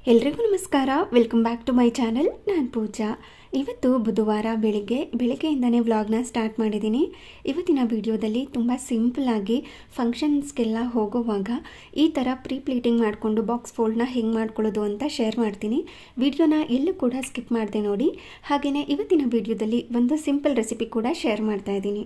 ಎಲ್ರಿಗೂ ನಮಸ್ಕಾರ welcome back to my channel ನಾನು ಪೂಜಾ ಇವತ್ತು ಬುಧವಾರ ಬೆಳಿಗ್ಗೆ ಬೆಳಗ್ಗೆಯಿಂದನೇ ವ್ಲಾಗ್ನ ಸ್ಟಾರ್ಟ್ ಮಾಡಿದ್ದೀನಿ ಇವತ್ತಿನ ವಿಡಿಯೋದಲ್ಲಿ ತುಂಬ ಸಿಂಪಲ್ಲಾಗಿ ಫಂಕ್ಷನ್ಸ್ಗೆಲ್ಲ ಹೋಗೋವಾಗ ಈ ಥರ ಪ್ರೀ ಪ್ಲೀಟಿಂಗ್ ಮಾಡಿಕೊಂಡು ಬಾಕ್ಸ್ ಫೋಲ್ಡ್ನ ಹೆಂಗೆ ಮಾಡ್ಕೊಳ್ಳೋದು ಅಂತ ಶೇರ್ ಮಾಡ್ತೀನಿ ವಿಡಿಯೋನ ಎಲ್ಲೂ ಕೂಡ ಸ್ಕಿಪ್ ಮಾಡಿದೆ ನೋಡಿ ಹಾಗೆಯೇ ಇವತ್ತಿನ ವಿಡಿಯೋದಲ್ಲಿ ಒಂದು ಸಿಂಪಲ್ ರೆಸಿಪಿ ಕೂಡ ಶೇರ್ ಮಾಡ್ತಾ ಇದ್ದೀನಿ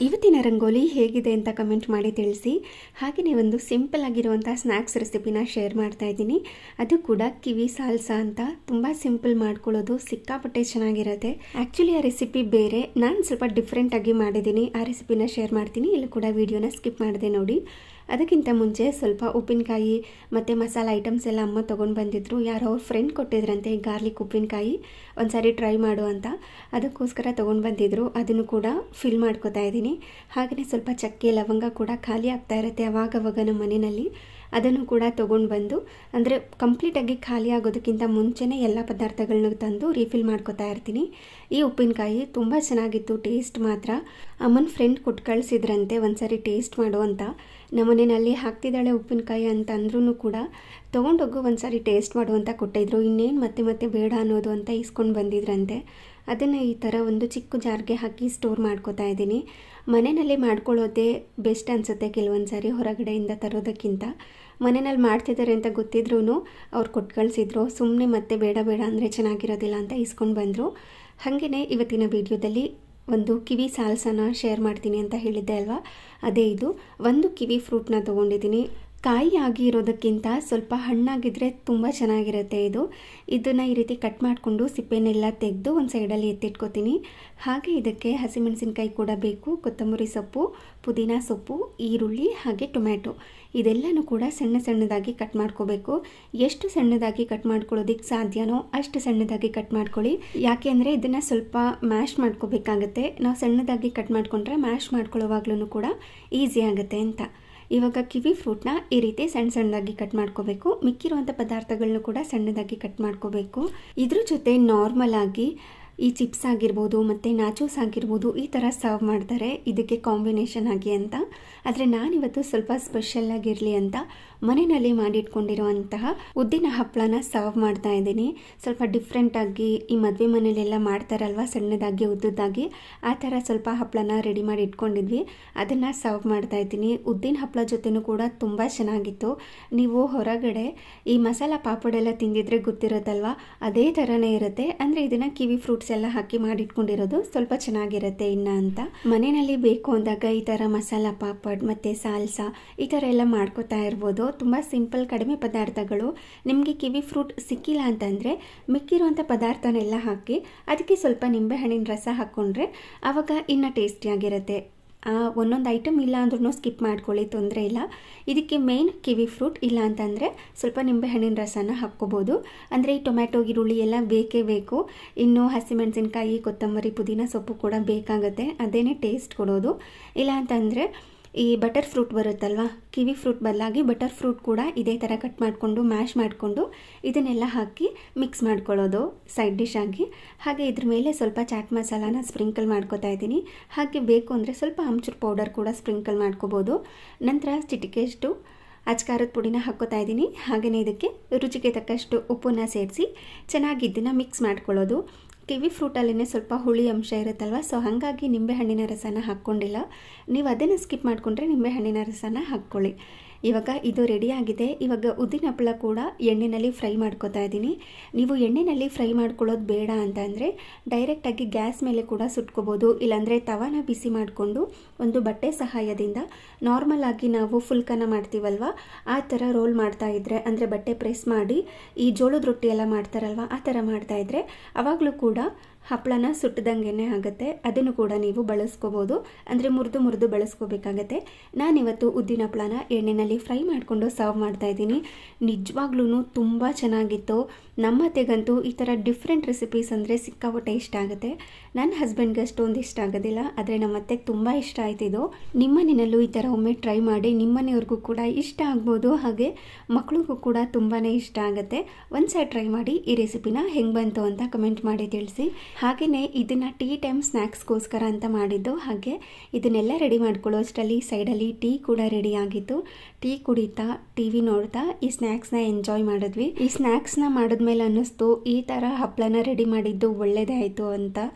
ಇವತ್ತಿನ ರಂಗೋಲಿ ಹೇಗಿದೆ ಅಂತ ಕಮೆಂಟ್ ಮಾಡಿ ತಿಳಿಸಿ ಹಾಗೆಯೇ ಒಂದು ಸಿಂಪಲ್ ಆಗಿರುವಂಥ ಸ್ನ್ಯಾಕ್ಸ್ ರೆಸಿಪಿನ ಶೇರ್ ಮಾಡ್ತಾ ಇದ್ದೀನಿ ಅದು ಕೂಡ ಕಿವಿ ಸಾಲ್ಸಾ ಅಂತ ತುಂಬ ಸಿಂಪಲ್ ಮಾಡ್ಕೊಳ್ಳೋದು ಸಿಕ್ಕಾಪಟ್ಟೆ ಚೆನ್ನಾಗಿರುತ್ತೆ ಆ್ಯಕ್ಚುಲಿ ಆ ರೆಸಿಪಿ ಬೇರೆ ನಾನು ಸ್ವಲ್ಪ ಡಿಫ್ರೆಂಟಾಗಿ ಮಾಡಿದ್ದೀನಿ ಆ ರೆಸಿಪಿನ ಶೇರ್ ಮಾಡ್ತೀನಿ ಇಲ್ಲಿ ಕೂಡ ವಿಡಿಯೋನ ಸ್ಕಿಪ್ ಮಾಡಿದೆ ನೋಡಿ ಅದಕ್ಕಿಂತ ಮುಂಚೆ ಸ್ವಲ್ಪ ಉಪ್ಪಿನಕಾಯಿ ಮತ್ತು ಮಸಾಲೆ ಐಟಮ್ಸ್ ಎಲ್ಲ ಅಮ್ಮ ತೊಗೊಂಡು ಬಂದಿದ್ರು ಯಾರೋ ಅವ್ರ ಫ್ರೆಂಡ್ ಕೊಟ್ಟಿದ್ರಂತೆ ಈ ಗಾರ್ಲಿಕ್ ಉಪ್ಪಿನಕಾಯಿ ಒಂದು ಸಾರಿ ಟ್ರೈ ಮಾಡು ಅಂತ ಅದಕ್ಕೋಸ್ಕರ ತೊಗೊಂಡು ಬಂದಿದ್ರು ಅದನ್ನು ಕೂಡ ಫಿಲ್ ಮಾಡ್ಕೋತಾ ಇದ್ದೀನಿ ಹಾಗೆಯೇ ಸ್ವಲ್ಪ ಚಕ್ಕೆ ಲವಂಗ ಕೂಡ ಖಾಲಿ ಆಗ್ತಾ ಇರುತ್ತೆ ಅವಾಗವಾಗ ನಮ್ಮ ಮನೆಯಲ್ಲಿ ಅದನ್ನು ಕೂಡ ತೊಗೊಂಡು ಬಂದು ಅಂದರೆ ಕಂಪ್ಲೀಟಾಗಿ ಖಾಲಿ ಆಗೋದಕ್ಕಿಂತ ಮುಂಚೆನೇ ಎಲ್ಲ ಪದಾರ್ಥಗಳನ್ನ ತಂದು ರೀಫಿಲ್ ಮಾಡ್ಕೋತಾ ಇರ್ತೀನಿ ಈ ಉಪ್ಪಿನಕಾಯಿ ತುಂಬ ಚೆನ್ನಾಗಿತ್ತು ಟೇಸ್ಟ್ ಮಾತ್ರ ಅಮ್ಮನ ಫ್ರೆಂಡ್ ಕೊಟ್ಟು ಕಳಿಸಿದ್ರಂತೆ ಒಂದ್ಸರಿ ಟೇಸ್ಟ್ ಮಾಡು ಅಂತ ನಮ್ಮನೇನಲ್ಲಿ ಹಾಕ್ತಿದ್ದಾಳೆ ಉಪ್ಪಿನಕಾಯಿ ಅಂತ ಅಂದ್ರೂ ಕೂಡ ತೊಗೊಂಡೋಗು ಒಂದ್ಸರಿ ಟೇಸ್ಟ್ ಮಾಡು ಅಂತ ಕೊಟ್ಟಿದ್ರು ಇನ್ನೇನು ಮತ್ತೆ ಮತ್ತೆ ಬೇಡ ಅನ್ನೋದು ಅಂತ ಇಸ್ಕೊಂಡು ಬಂದಿದ್ರಂತೆ ಅದನ್ನು ಈ ಥರ ಒಂದು ಚಿಕ್ಕ ಜಾರ್ಗೆ ಹಾಕಿ ಸ್ಟೋರ್ ಮಾಡ್ಕೋತಾ ಇದ್ದೀನಿ ಮನೆಯಲ್ಲಿ ಮಾಡ್ಕೊಳ್ಳೋದೇ ಬೆಸ್ಟ್ ಅನಿಸುತ್ತೆ ಕೆಲವೊಂದು ಸಾರಿ ಹೊರಗಡೆಯಿಂದ ತರೋದಕ್ಕಿಂತ ಮನೆಯಲ್ಲಿ ಮಾಡ್ತಿದ್ದಾರೆ ಅಂತ ಗೊತ್ತಿದ್ರೂ ಅವ್ರು ಕೊಟ್ಟು ಕಳಿಸಿದ್ರು ಸುಮ್ಮನೆ ಮತ್ತೆ ಬೇಡ ಬೇಡ ಅಂದರೆ ಚೆನ್ನಾಗಿರೋದಿಲ್ಲ ಅಂತ ಇಸ್ಕೊಂಡು ಬಂದರು ಹಾಗೆಯೇ ಇವತ್ತಿನ ವಿಡಿಯೋದಲ್ಲಿ ಒಂದು ಕಿವಿ ಸಾಲ್ಸನ ಶೇರ್ ಮಾಡ್ತೀನಿ ಅಂತ ಹೇಳಿದ್ದೆ ಅಲ್ವಾ ಅದೇ ಇದು ಒಂದು ಕಿವಿ ಫ್ರೂಟ್ನ ತೊಗೊಂಡಿದ್ದೀನಿ ಕಾಯಿ ಆಗಿ ಇರೋದಕ್ಕಿಂತ ಸ್ವಲ್ಪ ಹಣ್ಣಾಗಿದ್ದರೆ ತುಂಬ ಚೆನ್ನಾಗಿರುತ್ತೆ ಇದು ಇದನ್ನು ಈ ರೀತಿ ಕಟ್ ಮಾಡಿಕೊಂಡು ಸಿಪ್ಪೆನೆಲ್ಲ ತೆಗೆದು ಒಂದು ಸೈಡಲ್ಲಿ ಎತ್ತಿಟ್ಕೋತೀನಿ ಹಾಗೆ ಇದಕ್ಕೆ ಹಸಿಮೆಣಸಿನ್ಕಾಯಿ ಕೂಡ ಬೇಕು ಕೊತ್ತಂಬರಿ ಸೊಪ್ಪು ಪುದೀನ ಸೊಪ್ಪು ಈರುಳ್ಳಿ ಹಾಗೆ ಟೊಮ್ಯಾಟೊ ಇದೆಲ್ಲನೂ ಕೂಡ ಸಣ್ಣ ಸಣ್ಣದಾಗಿ ಕಟ್ ಮಾಡ್ಕೋಬೇಕು ಎಷ್ಟು ಸಣ್ಣದಾಗಿ ಕಟ್ ಮಾಡ್ಕೊಳ್ಳೋದಕ್ಕೆ ಸಾಧ್ಯನೋ ಅಷ್ಟು ಸಣ್ಣದಾಗಿ ಕಟ್ ಮಾಡ್ಕೊಳ್ಳಿ ಯಾಕೆ ಅಂದರೆ ಇದನ್ನು ಸ್ವಲ್ಪ ಮ್ಯಾಶ್ ಮಾಡ್ಕೋಬೇಕಾಗತ್ತೆ ನಾವು ಸಣ್ಣದಾಗಿ ಕಟ್ ಮಾಡಿಕೊಂಡ್ರೆ ಮ್ಯಾಶ್ ಮಾಡ್ಕೊಳ್ಳೋವಾಗ್ಲೂ ಕೂಡ ಈಸಿ ಆಗುತ್ತೆ ಅಂತ ಇವಾಗ ಕಿವಿ ಫ್ರೂಟ್ನ ಈ ರೀತಿ ಸಣ್ಣ ಸಣ್ಣದಾಗಿ ಕಟ್ ಮಾಡ್ಕೋಬೇಕು ಮಿಕ್ಕಿರುವಂಥ ಪದಾರ್ಥಗಳನ್ನ ಕೂಡ ಸಣ್ಣದಾಗಿ ಕಟ್ ಮಾಡ್ಕೋಬೇಕು ಇದ್ರ ಜೊತೆ ನಾರ್ಮಲ್ ಆಗಿ ಈ ಚಿಪ್ಸ್ ಆಗಿರ್ಬೋದು ಮತ್ತು ನಾಚೋಸ್ ಆಗಿರ್ಬೋದು ಈ ಥರ ಸರ್ವ್ ಮಾಡ್ತಾರೆ ಇದಕ್ಕೆ ಕಾಂಬಿನೇಷನ್ ಆಗಿ ಅಂತ ಆದರೆ ನಾನಿವತ್ತು ಸ್ವಲ್ಪ ಸ್ಪೆಷಲ್ ಆಗಿರಲಿ ಅಂತ ಮನೆಯಲ್ಲಿ ಮಾಡಿಟ್ಕೊಂಡಿರುವಂತಹ ಉದ್ದಿನ ಹಪ್ಪಳನ ಸರ್ವ್ ಮಾಡ್ತಾ ಇದ್ದೀನಿ ಸ್ವಲ್ಪ ಡಿಫ್ರೆಂಟಾಗಿ ಈ ಮದುವೆ ಮನೇಲೆಲ್ಲ ಮಾಡ್ತಾರಲ್ವ ಸಣ್ಣದಾಗಿ ಉದ್ದದ್ದಾಗಿ ಆ ಥರ ಸ್ವಲ್ಪ ಹಪ್ಪಳನ ರೆಡಿ ಮಾಡಿ ಇಟ್ಕೊಂಡಿದ್ವಿ ಅದನ್ನು ಸರ್ವ್ ಮಾಡ್ತಾ ಇದ್ದೀನಿ ಉದ್ದಿನ ಹಪ್ಪಳ ಜೊತೆನೂ ಕೂಡ ತುಂಬ ಚೆನ್ನಾಗಿತ್ತು ನೀವು ಹೊರಗಡೆ ಈ ಮಸಾಲ ಪಾಪಡೆಲ್ಲ ತಿಂದಿದ್ರೆ ಗೊತ್ತಿರುತ್ತಲ್ವ ಅದೇ ಥರನೇ ಇರುತ್ತೆ ಅಂದರೆ ಇದನ್ನು ಕಿವಿ ಫ್ರೂಟ್ಸ್ ಎಲ್ಲ ಹಾಕಿ ಮಾಡಿಟ್ಕೊಂಡಿರೋದು ಸ್ವಲ್ಪ ಚೆನ್ನಾಗಿರುತ್ತೆ ಇನ್ನು ಅಂತ ಮನೆಯಲ್ಲಿ ಬೇಕು ಅಂದಾಗ ಈ ಥರ ಮಸಾಲ ಪಾಪಡ್ ಮತ್ತು ಸಾಲ್ಸಾ ಈ ಥರ ಎಲ್ಲ ಮಾಡ್ಕೋತಾ ಇರ್ಬೋದು ತುಂಬ ಸಿಂಪಲ್ ಕಡಿಮೆ ಪದಾರ್ಥಗಳು ನಿಮಗೆ ಕಿವಿ ಫ್ರೂಟ್ ಸಿಕ್ಕಿಲ್ಲ ಅಂತಂದರೆ ಮಿಕ್ಕಿರುವಂಥ ಪದಾರ್ಥನೆಲ್ಲ ಹಾಕಿ ಅದಕ್ಕೆ ಸ್ವಲ್ಪ ನಿಂಬೆಹಣ್ಣಿನ ರಸ ಹಾಕ್ಕೊಂಡ್ರೆ ಆವಾಗ ಇನ್ನೂ ಟೇಸ್ಟಿಯಾಗಿರುತ್ತೆ ಒಂದೊಂದು ಐಟಮ್ ಇಲ್ಲ ಅಂದ್ರೂ ಸ್ಕಿಪ್ ಮಾಡ್ಕೊಳ್ಳಿ ತೊಂದರೆ ಇಲ್ಲ ಇದಕ್ಕೆ ಮೇನ್ ಕಿವಿ ಫ್ರೂಟ್ ಇಲ್ಲ ಅಂತಂದರೆ ಸ್ವಲ್ಪ ನಿಂಬೆಹಣ್ಣಿನ ರಸನ ಹಾಕ್ಕೋಬೋದು ಅಂದರೆ ಈ ಟೊಮ್ಯಾಟೊ ಈರುಳ್ಳಿ ಎಲ್ಲ ಬೇಕೇ ಬೇಕು ಇನ್ನು ಹಸಿಮೆಣಸಿನ್ಕಾಯಿ ಕೊತ್ತಂಬರಿ ಪುದೀನ ಸೊಪ್ಪು ಕೂಡ ಬೇಕಾಗುತ್ತೆ ಅದೇನೇ ಟೇಸ್ಟ್ ಕೊಡೋದು ಇಲ್ಲ ಅಂತಂದರೆ ಈ ಬಟರ್ ಫ್ರೂಟ್ ಬರುತ್ತಲ್ವ ಕಿವಿ ಫ್ರೂಟ್ ಬದಲಾಗಿ ಬಟರ್ ಫ್ರೂಟ್ ಕೂಡ ಇದೇ ಥರ ಕಟ್ ಮಾಡಿಕೊಂಡು ಮ್ಯಾಶ್ ಮಾಡಿಕೊಂಡು ಇದನ್ನೆಲ್ಲ ಹಾಕಿ ಮಿಕ್ಸ್ ಮಾಡ್ಕೊಳ್ಳೋದು ಸೈಡ್ ಡಿಶ್ ಆಗಿ ಹಾಗೆ ಇದ್ರ ಮೇಲೆ ಸ್ವಲ್ಪ ಚಾಟ್ ಮಸಾಲಾನ ಸ್ಪ್ರಿಂಕಲ್ ಮಾಡ್ಕೋತಾ ಇದ್ದೀನಿ ಹಾಗೆ ಬೇಕು ಅಂದರೆ ಸ್ವಲ್ಪ ಆಮ್ಚೂರ್ ಪೌಡರ್ ಕೂಡ ಸ್ಪ್ರಿಂಕಲ್ ಮಾಡ್ಕೋಬೋದು ನಂತರ ಚಿಟಿಕೆಷ್ಟು ಅಚ್ಕಾರದ ಪುಡಿನ ಹಾಕ್ಕೋತಾ ಇದ್ದೀನಿ ಹಾಗೆಯೇ ಇದಕ್ಕೆ ರುಚಿಗೆ ತಕ್ಕಷ್ಟು ಉಪ್ಪನ್ನ ಸೇರಿಸಿ ಚೆನ್ನಾಗಿ ಇದನ್ನು ಮಿಕ್ಸ್ ಮಾಡ್ಕೊಳ್ಳೋದು ಕಿವಿ ಫ್ರೂಟಲ್ಲೇ ಸ್ವಲ್ಪ ಹುಳಿ ಅಂಶ ಇರುತ್ತಲ್ವ ಸೊ ಹಾಗಾಗಿ ನಿಂಬೆಹಣ್ಣಿನ ರಸನ ಹಾಕ್ಕೊಂಡಿಲ್ಲ ನೀವು ಅದನ್ನು ಸ್ಕಿಪ್ ಮಾಡಿಕೊಂಡ್ರೆ ನಿಂಬೆಹಣ್ಣಿನ ರಸನ ಹಾಕ್ಕೊಳ್ಳಿ ಇವಾಗ ಇದು ರೆಡಿಯಾಗಿದೆ ಇವಾಗ ಉದ್ದಿನ ಹಪ್ಪಳ ಕೂಡ ಎಣ್ಣೆಯಲ್ಲಿ ಫ್ರೈ ಮಾಡ್ಕೋತಾ ಇದ್ದೀನಿ ನೀವು ಎಣ್ಣೆಯಲ್ಲಿ ಫ್ರೈ ಮಾಡ್ಕೊಳ್ಳೋದು ಬೇಡ ಅಂತಂದರೆ ಡೈರೆಕ್ಟಾಗಿ ಗ್ಯಾಸ್ ಮೇಲೆ ಕೂಡ ಸುಟ್ಕೋಬೋದು ಇಲ್ಲಾಂದರೆ ತವಾನ ಬಿಸಿ ಮಾಡಿಕೊಂಡು ಒಂದು ಬಟ್ಟೆ ಸಹಾಯದಿಂದ ನಾರ್ಮಲ್ ಆಗಿ ನಾವು ಫುಲ್ಕನ ಮಾಡ್ತೀವಲ್ವ ಆ ಥರ ರೋಲ್ ಮಾಡ್ತಾ ಇದ್ರೆ ಅಂದರೆ ಬಟ್ಟೆ ಪ್ರೆಸ್ ಮಾಡಿ ಈ ಜೋಳದ ರೊಟ್ಟಿ ಎಲ್ಲ ಮಾಡ್ತಾರಲ್ವ ಆ ಥರ ಮಾಡ್ತಾ ಇದ್ರೆ ಅವಾಗಲೂ ಕೂಡ ಹಪ್ಪಳನ ಸುಟ್ಟದಂಗೆ ಆಗುತ್ತೆ ಅದನ್ನು ಕೂಡ ನೀವು ಬಳಸ್ಕೋಬೋದು ಅಂದರೆ ಮುರಿದು ಮುರಿದು ಬಳಸ್ಕೋಬೇಕಾಗತ್ತೆ ನಾನಿವತ್ತು ಉದ್ದಿನ ಹಪ್ಪಳನ ಎಣ್ಣೆಯಲ್ಲಿ ಫ್ರೈ ಮಾಡಿಕೊಂಡು ಸರ್ವ್ ಮಾಡ್ತಾ ಇದ್ದೀನಿ ನಿಜವಾಗ್ಲೂ ತುಂಬ ಚೆನ್ನಾಗಿತ್ತು ನಮ್ಮತ್ತೆಗಂತೂ ಈ ಥರ ಡಿಫ್ರೆಂಟ್ ರೆಸಿಪೀಸ್ ಅಂದರೆ ಸಿಕ್ಕಾಪಟ್ಟೆ ಇಷ್ಟ ಆಗುತ್ತೆ ನನ್ನ ಹಸ್ಬೆಂಡ್ಗೆ ಅಷ್ಟೊಂದು ಇಷ್ಟ ಆಗೋದಿಲ್ಲ ಆದರೆ ನಮ್ಮ ಅತ್ತೆಗೆ ತುಂಬ ಇಷ್ಟ ಆಯ್ತಿದ್ದು ನಿಮ್ಮನೆಯಲ್ಲೂ ಈ ಥರ ಒಮ್ಮೆ ಟ್ರೈ ಮಾಡಿ ನಿಮ್ಮನೆಯವ್ರಿಗೂ ಕೂಡ ಇಷ್ಟ ಆಗ್ಬೋದು ಹಾಗೆ ಮಕ್ಳಿಗೂ ಕೂಡ ತುಂಬಾ ಇಷ್ಟ ಆಗುತ್ತೆ ಒಂದು ಸೈಡ್ ಟ್ರೈ ಮಾಡಿ ಈ ರೆಸಿಪಿನ ಹೆಂಗೆ ಬಂತು ಅಂತ ಕಮೆಂಟ್ ಮಾಡಿ ತಿಳಿಸಿ ಹಾಗೆಯೇ ಇದನ್ನು ಟೀ ಟೈಮ್ ಸ್ನ್ಯಾಕ್ಸ್ಗೋಸ್ಕರ ಅಂತ ಮಾಡಿದ್ದು ಹಾಗೆ ಇದನ್ನೆಲ್ಲ ರೆಡಿ ಮಾಡ್ಕೊಳ್ಳೋ ಅಷ್ಟರಲ್ಲಿ ಸೈಡಲ್ಲಿ ಟೀ ಕೂಡ ರೆಡಿ ಆಗಿತ್ತು ಟೀ ಕುಡಿತಾ ಟಿ ವಿ ನೋಡ್ತಾ ಈ ಸ್ನ್ಯಾಕ್ಸ್ನ ಎಂಜಾಯ್ ಮಾಡಿದ್ವಿ ಈ ಸ್ನ್ಯಾಕ್ಸ್ನ ಮಾಡಿದ್ಮೇಲೆ ಅನ್ನಿಸ್ತು ಈ ಥರ ಹಪ್ಪಳನ ರೆಡಿ ಮಾಡಿದ್ದು ಒಳ್ಳೇದೇ ಆಯಿತು ಅಂತ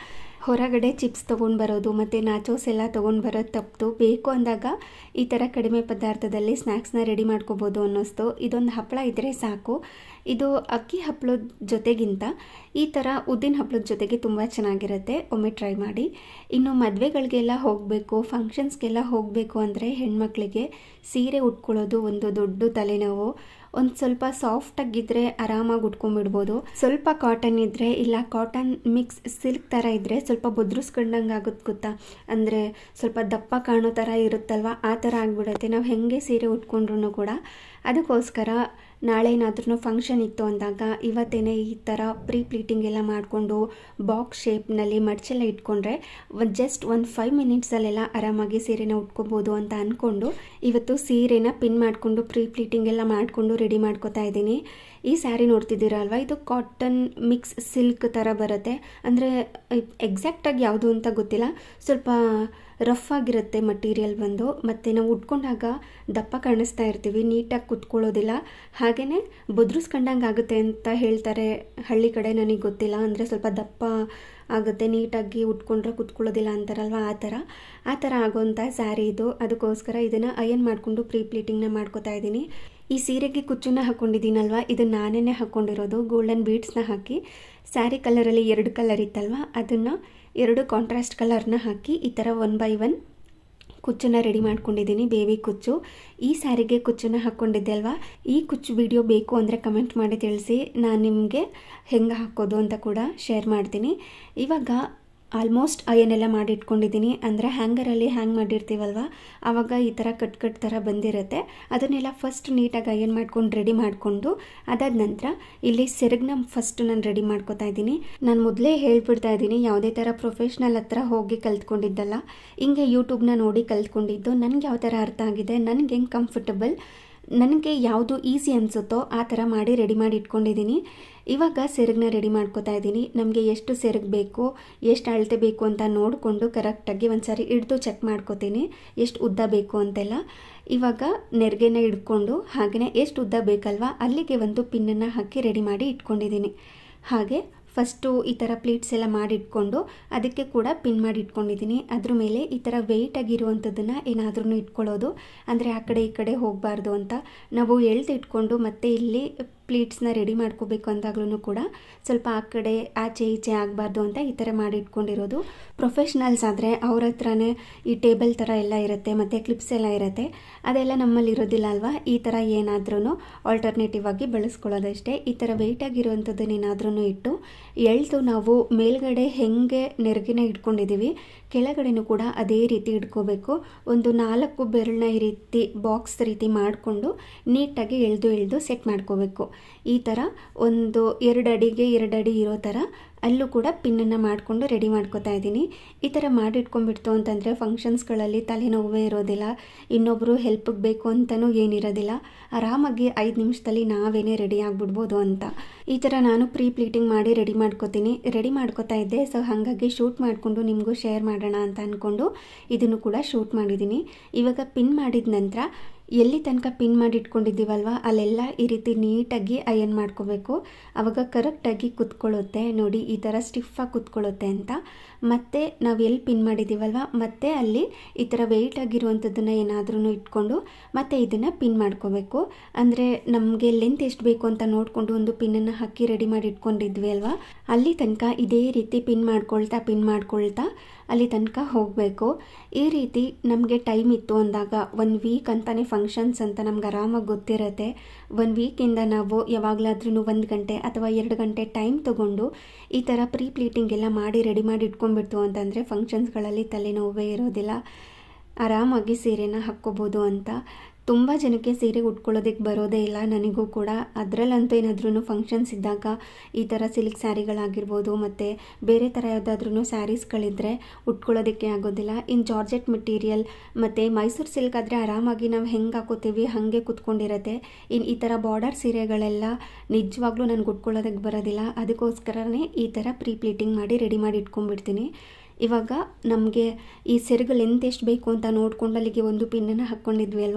ಹೊರಗಡೆ ಚಿಪ್ಸ್ ತೊಗೊಂಡು ಬರೋದು ಮತ್ತು ನಾಚೋಸ್ ಎಲ್ಲ ತೊಗೊಂಡು ಬರೋದು ತಪ್ಪಿತು ಬೇಕು ಅಂದಾಗ ಈ ಥರ ಕಡಿಮೆ ಪದಾರ್ಥದಲ್ಲಿ ಸ್ನ್ಯಾಕ್ಸ್ನ ರೆಡಿ ಮಾಡ್ಕೋಬೋದು ಅನ್ನಿಸ್ತು ಇದೊಂದು ಹಪ್ಪಳ ಇದ್ದರೆ ಸಾಕು ಇದು ಅಕ್ಕಿ ಹಪ್ಪಳದ ಜೊತೆಗಿಂತ ಈ ಥರ ಉದ್ದಿನ ಹಪ್ಪಳದ ಜೊತೆಗೆ ತುಂಬ ಚೆನ್ನಾಗಿರುತ್ತೆ ಒಮ್ಮೆ ಟ್ರೈ ಮಾಡಿ ಇನ್ನು ಮದುವೆಗಳಿಗೆಲ್ಲ ಹೋಗಬೇಕು ಫಂಕ್ಷನ್ಸ್ಗೆಲ್ಲ ಹೋಗಬೇಕು ಅಂದರೆ ಹೆಣ್ಮಕ್ಳಿಗೆ ಸೀರೆ ಉಟ್ಕೊಳ್ಳೋದು ಒಂದು ದೊಡ್ಡ ತಲೆನೋವು ಒಂದು ಸ್ವಲ್ಪ ಸಾಫ್ಟಾಗಿದ್ದರೆ ಆರಾಮಾಗಿ ಉಟ್ಕೊಂಡ್ಬಿಡ್ಬೋದು ಸ್ವಲ್ಪ ಕಾಟನ್ ಇದ್ದರೆ ಇಲ್ಲ ಕಾಟನ್ ಮಿಕ್ಸ್ ಸಿಲ್ಕ್ ಥರ ಇದ್ದರೆ ಸ್ವಲ್ಪ ಬೊದ್ರಿಸ್ಕೊಂಡಂಗೆ ಆಗುತ್ತೆ ಗೊತ್ತಾ ಅಂದರೆ ಸ್ವಲ್ಪ ದಪ್ಪ ಕಾಣೋ ಥರ ಇರುತ್ತಲ್ವ ಆ ಥರ ಆಗಿಬಿಡುತ್ತೆ ನಾವು ಹೆಂಗೆ ಸೀರೆ ಉಟ್ಕೊಂಡ್ರು ಕೂಡ ಅದಕ್ಕೋಸ್ಕರ ನಾಳೆ ಏನಾದ್ರೂ ಫಂಕ್ಷನ್ ಇತ್ತು ಅಂದಾಗ ಇವತ್ತೇನೆ ಈ ಥರ ಪ್ರೀ ಪ್ಲೀಟಿಂಗ್ ಎಲ್ಲ ಮಾಡಿಕೊಂಡು ಬಾಕ್ಸ್ ಶೇಪ್ನಲ್ಲಿ ಮಡ್ಚೆಲ್ಲ ಇಟ್ಕೊಂಡ್ರೆ ಜಸ್ಟ್ ಒಂದು ಫೈವ್ ಮಿನಿಟ್ಸಲ್ಲೆಲ್ಲ ಆರಾಮಾಗಿ ಸೀರೆನ ಉಟ್ಕೋಬೋದು ಅಂತ ಅಂದ್ಕೊಂಡು ಇವತ್ತು ಸೀರೆನ ಪಿನ್ ಮಾಡಿಕೊಂಡು ಪ್ರೀ ಪ್ಲೀಟಿಂಗ್ ಎಲ್ಲ ಮಾಡಿಕೊಂಡು ರೆಡಿ ಮಾಡ್ಕೋತಾ ಇದ್ದೀನಿ ಈ ಸ್ಯಾರಿ ನೋಡ್ತಿದ್ದೀರ ಅಲ್ವಾ ಇದು ಕಾಟನ್ ಮಿಕ್ಸ್ ಸಿಲ್ಕ್ ಥರ ಬರುತ್ತೆ ಅಂದರೆ ಎಕ್ಸಾಕ್ಟಾಗಿ ಯಾವುದು ಅಂತ ಗೊತ್ತಿಲ್ಲ ಸ್ವಲ್ಪ ರಫ್ ಆಗಿರುತ್ತೆ ಮಟೀರಿಯಲ್ ಬಂದು ಮತ್ತು ನಾವು ಉಟ್ಕೊಂಡಾಗ ದಪ್ಪ ಕಾಣಿಸ್ತಾ ಇರ್ತೀವಿ ನೀಟಾಗಿ ಕುತ್ಕೊಳ್ಳೋದಿಲ್ಲ ಹಾಗೆಯೇ ಬೊದ್ರಿಸ್ಕೊಂಡಂಗೆ ಆಗುತ್ತೆ ಅಂತ ಹೇಳ್ತಾರೆ ಹಳ್ಳಿ ಕಡೆ ನನಗೆ ಗೊತ್ತಿಲ್ಲ ಅಂದರೆ ಸ್ವಲ್ಪ ದಪ್ಪ ಆಗುತ್ತೆ ನೀಟಾಗಿ ಉಟ್ಕೊಂಡ್ರೆ ಕುತ್ಕೊಳ್ಳೋದಿಲ್ಲ ಅಂತಾರಲ್ವ ಆ ಥರ ಆ ಥರ ಆಗೋವಂಥ ಸ್ಯಾರಿ ಇದು ಅದಕ್ಕೋಸ್ಕರ ಇದನ್ನು ಅಯನ್ ಮಾಡಿಕೊಂಡು ಪ್ರೀ ಪ್ಲೀಟಿಂಗ್ನ ಮಾಡ್ಕೋತಾ ಇದ್ದೀನಿ ಈ ಸೀರೆಗೆ ಕುಚ್ಚನ್ನ ಹಾಕ್ಕೊಂಡಿದ್ದೀನಲ್ವ ಇದು ನಾನೇ ಹಾಕ್ಕೊಂಡಿರೋದು ಗೋಲ್ಡನ್ ಬೀಡ್ಸ್ನ ಹಾಕಿ ಸ್ಯಾರಿ ಕಲರಲ್ಲಿ ಎರಡು ಕಲರ್ ಇತ್ತಲ್ವ ಅದನ್ನು ಎರಡು ಕಾಂಟ್ರಾಸ್ಟ್ ಕಲರ್ನ ಹಾಕಿ ಈ ಥರ ಒನ್ ಬೈ ಒನ್ ಕುಚ್ಚನ್ನು ರೆಡಿ ಮಾಡ್ಕೊಂಡಿದ್ದೀನಿ ಬೇಬಿ ಕುಚ್ಚು ಈ ಸ್ಯಾರಿಗೆ ಕುಚ್ಚನ್ನು ಹಾಕ್ಕೊಂಡಿದ್ದೆ ಅಲ್ವಾ ಈ ಕುಚ್ಚು ವಿಡಿಯೋ ಬೇಕು ಅಂದರೆ ಕಮೆಂಟ್ ಮಾಡಿ ತಿಳಿಸಿ ನಾನು ನಿಮಗೆ ಹೆಂಗೆ ಹಾಕೋದು ಅಂತ ಕೂಡ ಶೇರ್ ಮಾಡ್ತೀನಿ ಇವಾಗ ಆಲ್ಮೋಸ್ಟ್ ಅಯನ್ನೆಲ್ಲ ಮಾಡಿ ಇಟ್ಕೊಂಡಿದ್ದೀನಿ ಅಂದರೆ ಹ್ಯಾಂಗರಲ್ಲಿ ಹ್ಯಾಂಗ್ ಮಾಡಿರ್ತೀವಲ್ವ ಆವಾಗ ಈ ಥರ ಕಟ್ ಕಟ್ ಥರ ಬಂದಿರುತ್ತೆ ಅದನ್ನೆಲ್ಲ ಫಸ್ಟ್ ನೀಟಾಗಿ ಅಯನ್ ಮಾಡ್ಕೊಂಡು ರೆಡಿ ಮಾಡಿಕೊಂಡು ಅದಾದ ನಂತರ ಇಲ್ಲಿ ಸೆರಗನ್ನ ಫಸ್ಟ್ ನಾನು ರೆಡಿ ಮಾಡ್ಕೋತಾ ಇದ್ದೀನಿ ನಾನು ಮೊದಲೇ ಹೇಳ್ಬಿಡ್ತಾ ಇದ್ದೀನಿ ಯಾವುದೇ ಥರ ಪ್ರೊಫೆಷ್ನಲ್ ಹತ್ರ ಹೋಗಿ ಕಲ್ತ್ಕೊಂಡಿದ್ದಲ್ಲ ಹಿಂಗೆ ಯೂಟ್ಯೂಬ್ನ ನೋಡಿ ಕಲ್ತ್ಕೊಂಡಿದ್ದು ನನಗೆ ಯಾವ ಥರ ಅರ್ಥ ಆಗಿದೆ ನನಗೆ ಹೆಂಗೆ ಕಂಫರ್ಟಬಲ್ ನನಗೆ ಯಾವುದು ಈಸಿ ಅನಿಸುತ್ತೋ ಆ ಥರ ಮಾಡಿ ರೆಡಿ ಮಾಡಿ ಇಟ್ಕೊಂಡಿದ್ದೀನಿ ಇವಾಗ ಸೆರಗನ್ನ ರೆಡಿ ಮಾಡ್ಕೋತಾ ಇದ್ದೀನಿ ನಮಗೆ ಎಷ್ಟು ಸೆರಗು ಬೇಕು ಎಷ್ಟು ಅಳತೆ ಬೇಕು ಅಂತ ನೋಡಿಕೊಂಡು ಕರೆಕ್ಟಾಗಿ ಒಂದು ಸಾರಿ ಹಿಡ್ದು ಚೆಕ್ ಮಾಡ್ಕೋತೀನಿ ಎಷ್ಟು ಉದ್ದ ಬೇಕು ಅಂತೆಲ್ಲ ಇವಾಗ ನೆರಿಗೆನ ಹಿಡ್ಕೊಂಡು ಹಾಗೆಯೇ ಎಷ್ಟು ಉದ್ದ ಬೇಕಲ್ವ ಅಲ್ಲಿಗೆ ಒಂದು ಪಿನ್ನನ್ನು ಹಾಕಿ ರೆಡಿ ಮಾಡಿ ಇಟ್ಕೊಂಡಿದ್ದೀನಿ ಹಾಗೆ ಫಸ್ಟು ಈ ಥರ ಪ್ಲೀಟ್ಸ್ ಎಲ್ಲ ಮಾಡಿಟ್ಕೊಂಡು ಅದಕ್ಕೆ ಕೂಡ ಪಿನ್ ಮಾಡಿ ಇಟ್ಕೊಂಡಿದ್ದೀನಿ ಅದ್ರ ಮೇಲೆ ಈ ಥರ ವೆಯ್ಟ್ ಆಗಿರುವಂಥದ್ದನ್ನು ಏನಾದ್ರೂ ಇಟ್ಕೊಳ್ಳೋದು ಅಂದರೆ ಆ ಕಡೆ ಈ ಕಡೆ ಹೋಗಬಾರ್ದು ಅಂತ ನಾವು ಎಳ್ದು ಇಟ್ಕೊಂಡು ಮತ್ತೆ ಇಲ್ಲಿ ಪ್ಲೀಟ್ಸ್ನ ರೆಡಿ ಮಾಡ್ಕೋಬೇಕು ಅಂದಾಗ್ಲೂ ಕೂಡ ಸ್ವಲ್ಪ ಆ ಕಡೆ ಆಚೆ ಈಚೆ ಆಗಬಾರ್ದು ಅಂತ ಈ ಥರ ಮಾಡಿ ಇಟ್ಕೊಂಡಿರೋದು ಪ್ರೊಫೆಷ್ನಲ್ಸ್ ಆದರೆ ಅವ್ರ ಹತ್ರನೇ ಈ ಟೇಬಲ್ ಥರ ಎಲ್ಲ ಇರುತ್ತೆ ಮತ್ತು ಕ್ಲಿಪ್ಸ್ ಎಲ್ಲ ಇರುತ್ತೆ ಅದೆಲ್ಲ ನಮ್ಮಲ್ಲಿ ಇರೋದಿಲ್ಲ ಅಲ್ವಾ ಈ ಥರ ಏನಾದ್ರೂ ಆಲ್ಟರ್ನೇಟಿವ್ ಆಗಿ ಬಳಸ್ಕೊಳ್ಳೋದಷ್ಟೇ ಈ ಥರ ವೆಯ್ಟ್ ಆಗಿರುವಂಥದ್ದನ್ನೇನಾದ್ರೂ ಇಟ್ಟು ಎಳ್ದು ನಾವು ಮೇಲ್ಗಡೆ ಹೆಂಗೆ ನೆರಗಿನ ಇಟ್ಕೊಂಡಿದ್ದೀವಿ ಕೆಳಗಡೆನೂ ಕೂಡ ಅದೇ ರೀತಿ ಇಟ್ಕೋಬೇಕು ಒಂದು ನಾಲ್ಕು ಬೆರಳನ್ನ ಈ ರೀತಿ ಬಾಕ್ಸ್ ರೀತಿ ಮಾಡಿಕೊಂಡು ನೀಟಾಗಿ ಎಳೆದು ಎಳೆದು ಸೆಟ್ ಮಾಡ್ಕೋಬೇಕು ಈ ಥರ ಒಂದು ಎರಡು ಅಡಿಗೆ ಎರಡು ಅಡಿ ಇರೋ ಥರ ಅಲ್ಲೂ ಕೂಡ ಪಿನ್ನನ್ನು ಮಾಡಿಕೊಂಡು ರೆಡಿ ಮಾಡ್ಕೋತಾ ಇದ್ದೀನಿ ಈ ಥರ ಮಾಡಿಟ್ಕೊಂಡ್ಬಿಡ್ತು ಅಂತಂದರೆ ಫಂಕ್ಷನ್ಸ್ಗಳಲ್ಲಿ ತಲೆನೋವೇ ಇರೋದಿಲ್ಲ ಇನ್ನೊಬ್ಬರು ಹೆಲ್ಪಿಗೆ ಬೇಕು ಅಂತಲೂ ಏನಿರೋದಿಲ್ಲ ಆರಾಮಾಗಿ ಐದು ನಿಮಿಷದಲ್ಲಿ ನಾವೇನೇ ರೆಡಿ ಆಗಿಬಿಡ್ಬೋದು ಅಂತ ಈ ಥರ ನಾನು ಪ್ರೀ ಪ್ಲೀಟಿಂಗ್ ಮಾಡಿ ರೆಡಿ ಮಾಡ್ಕೋತೀನಿ ರೆಡಿ ಮಾಡ್ಕೋತಾ ಇದ್ದೆ ಸೊ ಹಾಗಾಗಿ ಶೂಟ್ ಮಾಡಿಕೊಂಡು ನಿಮಗೂ ಶೇರ್ ಮಾಡೋಣ ಅಂತ ಅಂದ್ಕೊಂಡು ಇದನ್ನು ಕೂಡ ಶೂಟ್ ಮಾಡಿದ್ದೀನಿ ಇವಾಗ ಪಿನ್ ಮಾಡಿದ ನಂತರ ಎಲ್ಲಿ ತನಕ ಪಿನ್ ಮಾಡಿ ಇಟ್ಕೊಂಡಿದ್ದೀವಲ್ವ ಅಲ್ಲೆಲ್ಲ ಈ ರೀತಿ ನೀಟಾಗಿ ಅಯನ್ ಮಾಡ್ಕೋಬೇಕು ಆವಾಗ ಕರೆಕ್ಟಾಗಿ ಕುತ್ಕೊಳ್ಳುತ್ತೆ ನೋಡಿ ಈ ಥರ ಸ್ಟಿಫಾಗಿ ಕುತ್ಕೊಳ್ಳುತ್ತೆ ಅಂತ ಮತ್ತು ನಾವು ಎಲ್ಲಿ ಪಿನ್ ಮಾಡಿದ್ದೀವಲ್ವ ಮತ್ತೆ ಅಲ್ಲಿ ಈ ಥರ ವೆಯ್ಟ್ ಆಗಿರುವಂಥದ್ದನ್ನು ಏನಾದ್ರೂ ಇಟ್ಕೊಂಡು ಮತ್ತೆ ಇದನ್ನು ಪಿನ್ ಮಾಡ್ಕೋಬೇಕು ಅಂದರೆ ನಮಗೆ ಲೆಂತ್ ಎಷ್ಟು ಬೇಕು ಅಂತ ನೋಡಿಕೊಂಡು ಒಂದು ಪಿನ್ನನ್ನು ಹಾಕಿ ರೆಡಿ ಮಾಡಿ ಇಟ್ಕೊಂಡಿದ್ವಿ ಅಲ್ವಾ ಅಲ್ಲಿ ತನಕ ಇದೇ ರೀತಿ ಪಿನ್ ಮಾಡ್ಕೊಳ್ತಾ ಪಿನ್ ಮಾಡ್ಕೊಳ್ತಾ ಅಲ್ಲಿ ತನಕ ಹೋಗಬೇಕು ಈ ರೀತಿ ನಮಗೆ ಟೈಮ್ ಇತ್ತು ಅಂದಾಗ ಒನ್ ವೀಕ್ ಅಂತಲೇ ಫಂಕ್ಷನ್ಸ್ ಅಂತ ನಮ್ಗೆ ಆರಾಮಾಗಿ ಗೊತ್ತಿರುತ್ತೆ ಒನ್ ವೀಕಿಂದ ನಾವು ಯಾವಾಗಲಾದ್ರೂ ಒಂದು ಗಂಟೆ ಅಥವಾ ಎರಡು ಗಂಟೆ ಟೈಮ್ ತೊಗೊಂಡು ಈ ಥರ ಪ್ರೀ ಪ್ಲೀಟಿಂಗ್ ಎಲ್ಲ ಮಾಡಿ ರೆಡಿ ಮಾಡಿ ಇಟ್ಕೊಂಡ್ಬಿಡ್ತು ಅಂತಂದರೆ ಫಂಕ್ಷನ್ಸ್ಗಳಲ್ಲಿ ತಲೆನೋವೇ ಇರೋದಿಲ್ಲ ಆರಾಮಾಗಿ ಸೀರೆನ ಹಾಕ್ಕೋಬೋದು ಅಂತ ತುಂಬ ಜನಕ್ಕೆ ಸೀರೆ ಉಟ್ಕೊಳ್ಳೋದಕ್ಕೆ ಬರೋದೇ ಇಲ್ಲ ನನಗೂ ಕೂಡ ಅದರಲ್ಲಂತೂ ಏನಾದ್ರೂ ಫಂಕ್ಷನ್ಸ್ ಇದ್ದಾಗ ಈ ಥರ ಸಿಲ್ಕ್ ಸ್ಯಾರಿಗಳಾಗಿರ್ಬೋದು ಮತ್ತು ಬೇರೆ ಥರ ಯಾವುದಾದ್ರೂ ಸ್ಯಾರೀಸ್ಗಳಿದ್ದರೆ ಉಟ್ಕೊಳ್ಳೋದಕ್ಕೆ ಆಗೋದಿಲ್ಲ ಇನ್ನು ಜಾರ್ಜೆಟ್ ಮೆಟೀರಿಯಲ್ ಮತ್ತು ಮೈಸೂರು ಸಿಲ್ಕ್ ಆದರೆ ಆರಾಮಾಗಿ ನಾವು ಹೆಂಗೆ ಹಾಕೋತೀವಿ ಹಾಗೆ ಕುತ್ಕೊಂಡಿರತ್ತೆ ಇನ್ನು ಈ ಥರ ಬಾರ್ಡರ್ ಸೀರೆಗಳೆಲ್ಲ ನಿಜವಾಗ್ಲೂ ನನಗೆ ಉಟ್ಕೊಳ್ಳೋದಕ್ಕೆ ಬರೋದಿಲ್ಲ ಅದಕ್ಕೋಸ್ಕರನೇ ಈ ಥರ ಪ್ರೀ ಪ್ಲೀಟಿಂಗ್ ಮಾಡಿ ರೆಡಿ ಮಾಡಿ ಇಟ್ಕೊಂಡ್ಬಿಡ್ತೀನಿ ಇವಾಗ ನಮಗೆ ಈ ಸೆರಗು ಲೆಂತ್ ಎಷ್ಟು ಬೇಕು ಅಂತ ನೋಡ್ಕೊಂಡು ಅಲ್ಲಿಗೆ ಒಂದು ಪಿನ್ನನ್ನು ಹಾಕ್ಕೊಂಡಿದ್ವಿ ಅಲ್ವಾ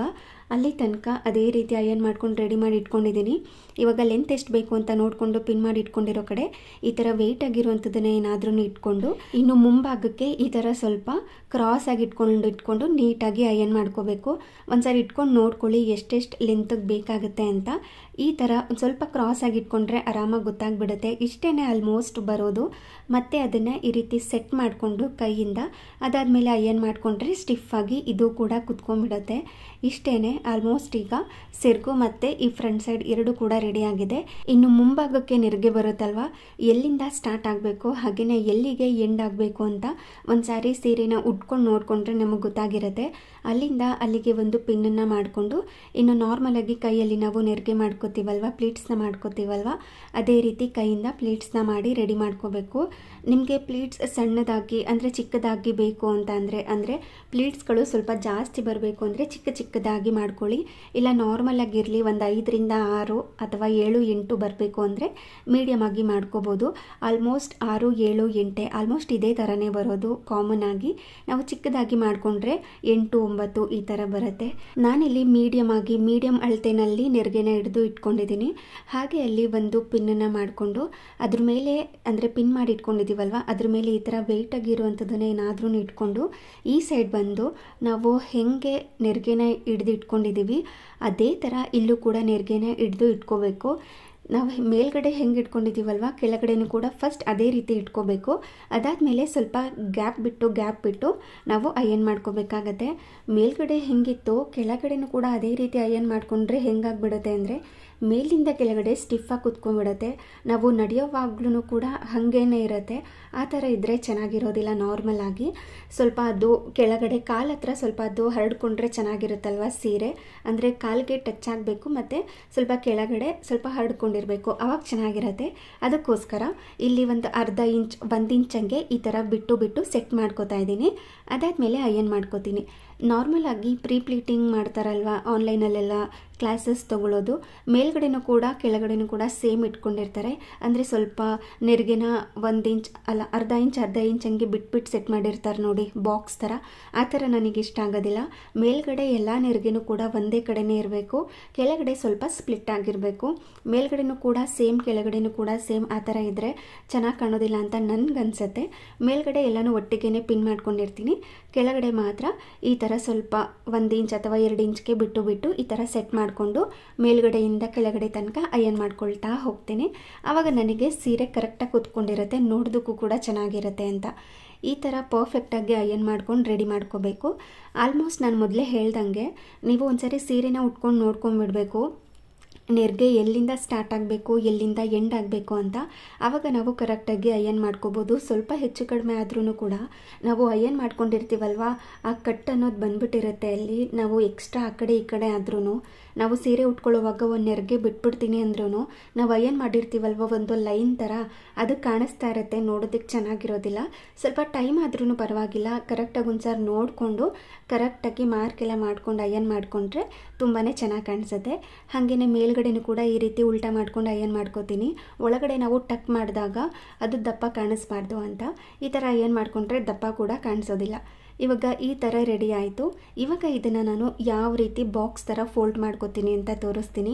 ಅಲ್ಲಿ ತನಕ ಅದೇ ರೀತಿ ಅಯನ್ ಮಾಡ್ಕೊಂಡು ರೆಡಿ ಮಾಡಿ ಇಟ್ಕೊಂಡಿದ್ದೀನಿ ಇವಾಗ ಲೆಂತ್ ಎಷ್ಟು ಬೇಕು ಅಂತ ನೋಡಿಕೊಂಡು ಪಿನ್ ಮಾಡಿ ಇಟ್ಕೊಂಡಿರೋ ಕಡೆ ಈ ಥರ ವೆಯ್ಟ್ ಆಗಿರುವಂಥದ್ದನ್ನೇ ಏನಾದ್ರೂ ಇಟ್ಕೊಂಡು ಇನ್ನು ಮುಂಭಾಗಕ್ಕೆ ಈ ಥರ ಸ್ವಲ್ಪ ಕ್ರಾಸ್ ಆಗಿ ಇಟ್ಕೊಂಡು ಇಟ್ಕೊಂಡು ನೀಟಾಗಿ ಅಯನ್ ಮಾಡ್ಕೋಬೇಕು ಒಂದ್ಸರಿ ಇಟ್ಕೊಂಡು ನೋಡ್ಕೊಳ್ಳಿ ಎಷ್ಟೆಷ್ಟು ಲೆಂತ್ಗೆ ಬೇಕಾಗುತ್ತೆ ಅಂತ ಈ ಥರ ಒಂದು ಸ್ವಲ್ಪ ಕ್ರಾಸ್ ಆಗಿ ಇಟ್ಕೊಂಡ್ರೆ ಆರಾಮಾಗಿ ಗೊತ್ತಾಗ್ಬಿಡುತ್ತೆ ಇಷ್ಟೇ ಆಲ್ಮೋಸ್ಟ್ ಬರೋದು ಮತ್ತೆ ಅದನ್ನು ಈ ರೀತಿ ಸೆಟ್ ಮಾಡಿಕೊಂಡು ಕೈಯಿಂದ ಅದಾದಮೇಲೆ ಅಯ್ಯನ್ ಮಾಡಿಕೊಂಡ್ರೆ ಸ್ಟಿಫಾಗಿ ಇದು ಕೂಡ ಕುತ್ಕೊಂಡ್ಬಿಡುತ್ತೆ ಇಷ್ಟೇ ಆಲ್ಮೋಸ್ಟ್ ಈಗ ಸೆರ್ಗು ಮತ್ತು ಈ ಫ್ರಂಟ್ ಸೈಡ್ ಎರಡು ಕೂಡ ರೆಡಿ ಆಗಿದೆ ಇನ್ನು ಮುಂಭಾಗಕ್ಕೆ ನೆರಿಗೆ ಬರುತ್ತಲ್ವ ಎಲ್ಲಿಂದ ಸ್ಟಾರ್ಟ್ ಆಗಬೇಕು ಹಾಗೆಯೇ ಎಲ್ಲಿಗೆ ಎಂಡ್ ಆಗಬೇಕು ಅಂತ ಒಂದು ಸಾರಿ ಸೀರೆನ ಉಟ್ಕೊಂಡು ನೋಡಿಕೊಂಡ್ರೆ ನಮಗೆ ಗೊತ್ತಾಗಿರುತ್ತೆ ಅಲ್ಲಿಂದ ಅಲ್ಲಿಗೆ ಒಂದು ಪಿನ್ನನ್ನು ಮಾಡಿಕೊಂಡು ಇನ್ನು ನಾರ್ಮಲಾಗಿ ಕೈಯಲ್ಲಿ ನಾವು ನೆರಿಗೆ ಮಾಡ್ಕೋತೀವಲ್ವ ಪ್ಲೀಟ್ಸ್ನ ಮಾಡ್ಕೋತೀವಲ್ವ ಅದೇ ರೀತಿ ಕೈಯಿಂದ ಪ್ಲೀಟ್ಸ್ನ ಮಾಡಿ ರೆಡಿ ಮಾಡ್ಕೋಬೇಕು ನಿಮಗೆ ಪ್ಲೀಟ್ಸ್ ಸಣ್ಣದಾಗಿ ಅಂದರೆ ಚಿಕ್ಕದಾಗಿ ಬೇಕು ಅಂತ ಅಂದರೆ ಅಂದರೆ ಪ್ಲೀಟ್ಸ್ಗಳು ಸ್ವಲ್ಪ ಜಾಸ್ತಿ ಬರಬೇಕು ಅಂದರೆ ಚಿಕ್ಕ ಚಿಕ್ಕದಾಗಿ ಮಾಡ್ಕೊಳ್ಳಿ ಇಲ್ಲ ನಾರ್ಮಲ್ ಆಗಿರಲಿ ಒಂದು ಐದರಿಂದ ಆರು ಅಥವಾ ಏಳು ಎಂಟು ಬರಬೇಕು ಅಂದರೆ ಮೀಡಿಯಮ್ ಆಗಿ ಮಾಡ್ಕೋಬೋದು ಆಲ್ಮೋಸ್ಟ್ ಆರು ಏಳು ಎಂಟೆ ಆಲ್ಮೋಸ್ಟ್ ಇದೇ ಥರನೇ ಬರೋದು ಕಾಮನ್ ಆಗಿ ನಾವು ಚಿಕ್ಕದಾಗಿ ಮಾಡಿಕೊಂಡ್ರೆ ಎಂಟು ಒಂಬತ್ತು ಈ ಥರ ಬರುತ್ತೆ ನಾನಿಲ್ಲಿ ಮೀಡಿಯಮ್ ಆಗಿ ಮೀಡಿಯಮ್ ಅಳತೆನಲ್ಲಿ ನೆರಿಗೆನ ಹಿಡಿದು ಇಟ್ಕೊಂಡಿದ್ದೀನಿ ಹಾಗೆ ಅಲ್ಲಿ ಒಂದು ಪಿನ್ನನ್ನು ಮಾಡಿಕೊಂಡು ಅದ್ರ ಮೇಲೆ ಅಂದರೆ ಪಿನ್ ಮಾಡಿ ಇಟ್ಕೊಂಡಿದ್ದೀವಲ್ವ ಅದ್ರ ಮೇಲೆ ಈ ಥರ ವೆಯ್ಟ್ ಆಗಿರುವಂಥದ್ದನ್ನ ಏನಾದ್ರೂ ಇಟ್ಕೊಂಡು ಈ ಸೈಡ್ ಬಂದು ನಾವು ಹೆಂಗೆ ನೆರಿಗೆನ ಹಿಡ್ದು ಇಟ್ಕೊಂಡಿದ್ದೀವಿ ಅದೇ ಥರ ಇಲ್ಲೂ ಕೂಡ ನೆರಿಗೆನ ಹಿಡ್ದು ಇಟ್ಕೋಬೇಕು ನಾವು ಮೇಲ್ಗಡೆ ಹೆಂಗೆ ಇಟ್ಕೊಂಡಿದ್ದೀವಲ್ವ ಕೆಳಗಡೆನೂ ಕೂಡ ಫಸ್ಟ್ ಅದೇ ರೀತಿ ಇಟ್ಕೋಬೇಕು ಅದಾದಮೇಲೆ ಸ್ವಲ್ಪ ಗ್ಯಾಪ್ ಬಿಟ್ಟು ಗ್ಯಾಪ್ ಬಿಟ್ಟು ನಾವು ಅಯನ್ ಮಾಡ್ಕೋಬೇಕಾಗತ್ತೆ ಮೇಲ್ಗಡೆ ಹೆಂಗಿತ್ತು ಕೆಳಗಡೆನೂ ಕೂಡ ಅದೇ ರೀತಿ ಅಯನ್ ಮಾಡಿಕೊಂಡ್ರೆ ಹೆಂಗಾಗ್ಬಿಡುತ್ತೆ ಅಂದರೆ ಮೇಲಿಂದ ಕೆಳಗಡೆ ಸ್ಟಿಫಾಗಿ ಕುತ್ಕೊಂಡ್ಬಿಡುತ್ತೆ ನಾವು ನಡೆಯೋವಾಗ್ಲೂ ಕೂಡ ಹಾಗೇನೆ ಇರುತ್ತೆ ಆ ಥರ ಇದ್ದರೆ ಚೆನ್ನಾಗಿರೋದಿಲ್ಲ ನಾರ್ಮಲ್ ಆಗಿ ಸ್ವಲ್ಪ ಅದು ಕೆಳಗಡೆ ಕಾಲು ಹತ್ರ ಸ್ವಲ್ಪ ಅದು ಹರಡ್ಕೊಂಡ್ರೆ ಚೆನ್ನಾಗಿರುತ್ತಲ್ವ ಸೀರೆ ಅಂದರೆ ಕಾಲಿಗೆ ಟಚ್ ಆಗಬೇಕು ಮತ್ತು ಸ್ವಲ್ಪ ಕೆಳಗಡೆ ಸ್ವಲ್ಪ ಹರಡ್ಕೊಂಡಿರಬೇಕು ಅವಾಗ ಚೆನ್ನಾಗಿರುತ್ತೆ ಅದಕ್ಕೋಸ್ಕರ ಇಲ್ಲಿ ಒಂದು ಅರ್ಧ ಇಂಚ್ ಒಂದು ಇಂಚಂಗೆ ಈ ಥರ ಬಿಟ್ಟು ಬಿಟ್ಟು ಸೆಟ್ ಮಾಡ್ಕೋತಾ ಇದ್ದೀನಿ ಅದಾದಮೇಲೆ ಅಯನ್ ಮಾಡ್ಕೋತೀನಿ ನಾರ್ಮಲ್ ಆಗಿ ಪ್ರೀ ಪ್ಲೀಟಿಂಗ್ ಮಾಡ್ತಾರಲ್ವ ಆನ್ಲೈನಲ್ಲೆಲ್ಲ ಕ್ಲಾಸಸ್ ತೊಗೊಳ್ಳೋದು ಮೇಲ್ಗಡೆನೂ ಕೂಡ ಕೆಳಗಡೆನೂ ಕೂಡ ಸೇಮ್ ಇಟ್ಕೊಂಡಿರ್ತಾರೆ ಅಂದರೆ ಸ್ವಲ್ಪ ನೆರಿಗೆನ ಒಂದು ಇಂಚ್ ಅಲ್ಲ ಅರ್ಧ ಇಂಚ್ ಅರ್ಧ ಇಂಚ್ ಹಂಗೆ ಬಿಟ್ಬಿಟ್ಟು ಸೆಟ್ ಮಾಡಿರ್ತಾರೆ ನೋಡಿ ಬಾಕ್ಸ್ ಥರ ಆ ಥರ ನನಗೆ ಇಷ್ಟ ಆಗೋದಿಲ್ಲ ಮೇಲ್ಗಡೆ ಎಲ್ಲ ನೆರಿಗೆನೂ ಕೂಡ ಒಂದೇ ಕಡೆನೇ ಇರಬೇಕು ಕೆಳಗಡೆ ಸ್ವಲ್ಪ ಸ್ಪ್ಲಿಟ್ ಆಗಿರಬೇಕು ಮೇಲ್ಗಡೆನೂ ಕೂಡ ಸೇಮ್ ಕೆಳಗಡೆನೂ ಕೂಡ ಸೇಮ್ ಆ ಥರ ಇದ್ದರೆ ಚೆನ್ನಾಗಿ ಕಾಣೋದಿಲ್ಲ ಅಂತ ನನಗನ್ಸುತ್ತೆ ಮೇಲ್ಗಡೆ ಎಲ್ಲನೂ ಒಟ್ಟಿಗೆ ಪಿನ್ ಮಾಡ್ಕೊಂಡಿರ್ತೀನಿ ಕೆಳಗಡೆ ಮಾತ್ರ ಈ ಥರ ಸ್ವಲ್ಪ ಒಂದು ಇಂಚ್ ಅಥವಾ ಎರಡು ಇಂಚ್ಗೆ ಬಿಟ್ಟು ಬಿಟ್ಟು ಈ ಥರ ಸೆಟ್ ಮಾಡಿಕೊಂಡು ಮೇಲ್ಗಡೆಯಿಂದ ಕೆಳಗಡೆ ತನಕ ಅಯನ್ ಮಾಡ್ಕೊಳ್ತಾ ಹೋಗ್ತೀನಿ ಆವಾಗ ನನಗೆ ಸೀರೆ ಕರೆಕ್ಟಾಗಿ ಕೂತ್ಕೊಂಡಿರುತ್ತೆ ನೋಡೋದಕ್ಕೂ ಕೂಡ ಚೆನ್ನಾಗಿರುತ್ತೆ ಅಂತ ಈ ಥರ ಪರ್ಫೆಕ್ಟಾಗಿ ಅಯನ್ ಮಾಡ್ಕೊಂಡು ರೆಡಿ ಮಾಡ್ಕೋಬೇಕು ಆಲ್ಮೋಸ್ಟ್ ನಾನು ಮೊದಲೇ ಹೇಳ್ದಂಗೆ ನೀವು ಒಂದ್ಸರಿ ಸೀರೆನ ಉಟ್ಕೊಂಡು ನೋಡ್ಕೊಂಡ್ಬಿಡ್ಬೇಕು ನೆರಿಗೆ ಎಲ್ಲಿಂದ ಸ್ಟಾರ್ಟ್ ಆಗಬೇಕು ಎಲ್ಲಿಂದ ಎಂಡ್ ಆಗಬೇಕು ಅಂತ ಆವಾಗ ನಾವು ಕರೆಕ್ಟಾಗಿ ಅಯನ್ ಮಾಡ್ಕೋಬೋದು ಸ್ವಲ್ಪ ಹೆಚ್ಚು ಕಡಿಮೆ ಆದ್ರೂ ಕೂಡ ನಾವು ಅಯನ್ ಮಾಡ್ಕೊಂಡಿರ್ತೀವಲ್ವ ಆ ಕಟ್ ಅನ್ನೋದು ಬಂದ್ಬಿಟ್ಟಿರುತ್ತೆ ಅಲ್ಲಿ ನಾವು ಎಕ್ಸ್ಟ್ರಾ ಆ ಕಡೆ ಈ ಕಡೆ ಆದ್ರೂ ನಾವು ಸೀರೆ ಉಟ್ಕೊಳ್ಳೋವಾಗ ಒಂದು ನೆರಿಗೆ ಬಿಟ್ಬಿಡ್ತೀನಿ ಅಂದ್ರೂ ನಾವು ಅಯನ್ ಮಾಡಿರ್ತೀವಲ್ವ ಒಂದು ಲೈನ್ ಥರ ಅದು ಕಾಣಿಸ್ತಾ ಇರುತ್ತೆ ನೋಡೋದಕ್ಕೆ ಚೆನ್ನಾಗಿರೋದಿಲ್ಲ ಸ್ವಲ್ಪ ಟೈಮ್ ಆದ್ರೂ ಪರವಾಗಿಲ್ಲ ಕರೆಕ್ಟಾಗಿ ಒಂದು ಸಾರಿ ನೋಡಿಕೊಂಡು ಕರೆಕ್ಟಾಗಿ ಮಾರ್ಕ್ ಎಲ್ಲ ಮಾಡ್ಕೊಂಡು ಅಯನ್ ಮಾಡಿಕೊಂಡ್ರೆ ತುಂಬಾ ಚೆನ್ನಾಗಿ ಕಾಣಿಸುತ್ತೆ ಹಾಗೆಯೇ ಮೇಲ್ಗಡೆನೂ ಕೂಡ ಈ ರೀತಿ ಉಲ್ಟಾ ಮಾಡ್ಕೊಂಡು ಅಯನ್ ಮಾಡ್ಕೋತೀನಿ ಒಳಗಡೆ ನಾವು ಟಕ್ ಮಾಡಿದಾಗ ಅದು ದಪ್ಪ ಕಾಣಿಸ್ಬಾರ್ದು ಅಂತ ಈ ಥರ ಅಯನ್ ಮಾಡಿಕೊಂಡ್ರೆ ದಪ್ಪ ಕೂಡ ಕಾಣಿಸೋದಿಲ್ಲ ಇವಾಗ ಈ ಥರ ರೆಡಿ ಆಯಿತು ಇವಾಗ ಇದನ್ನು ನಾನು ಯಾವ ರೀತಿ ಬಾಕ್ಸ್ ಥರ ಫೋಲ್ಡ್ ಮಾಡ್ಕೋತೀನಿ ಅಂತ ತೋರಿಸ್ತೀನಿ